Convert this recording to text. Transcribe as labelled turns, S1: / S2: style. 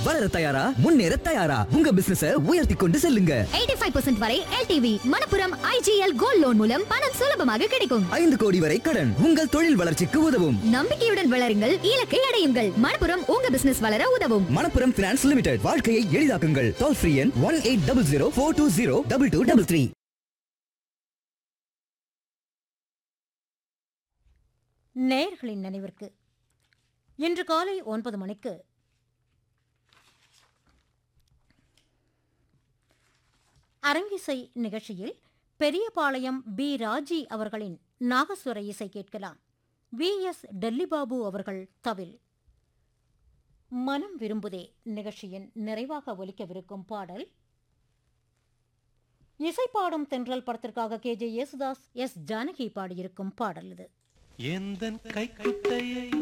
S1: வளர தயாரா முன்னேற தயாரா உங்க பிசினஸ உயர்த்தி கொண்டு செல்லுங்க
S2: எயிட்டி ஃபைவ் பர்சன்ட் வரை LTV Manappuram IGL gold loan மூலம் பணம் சுலபமாக கிடைக்கும்
S1: ஐந்து கோடி வரை கடன் உங்கள் தொழில் வளர்ச்சிக்கு உதவும்
S2: நம்பிக்கையுடன் வளருங்கள் இலக்கை அடையுங்கள் மணப்புரம் உங்க பிசினஸ் வளர உதவும்
S1: மணப்புரம் பினான்ஸ் லிமிடெட் வாழ்க்கையை எளிதாக்குங்கள் டோல் ஃப்ரீ எண் one eight double zero four two zero double two double three
S3: நேயர்களின் நினைவிற்கு இன்று காலை ஒன்பது மணிக்கு அரங்கிசை நிகழ்ச்சியில் பெரியபாளையம் பி ராஜி அவர்களின் நாகஸ்வர இசை கேட்கலாம் வி எஸ் டெல்லிபாபு அவர்கள் தவில் மனம் விரும்புதே நிகழ்ச்சியின் நிறைவாக ஒலிக்கவிருக்கும் பாடல் இசைப்பாடும் தென்றல் படத்திற்காக K J Yesudas S Janaki பாடியிருக்கும் பாடல் இது
S4: எந்தன் கைக்குட்டையை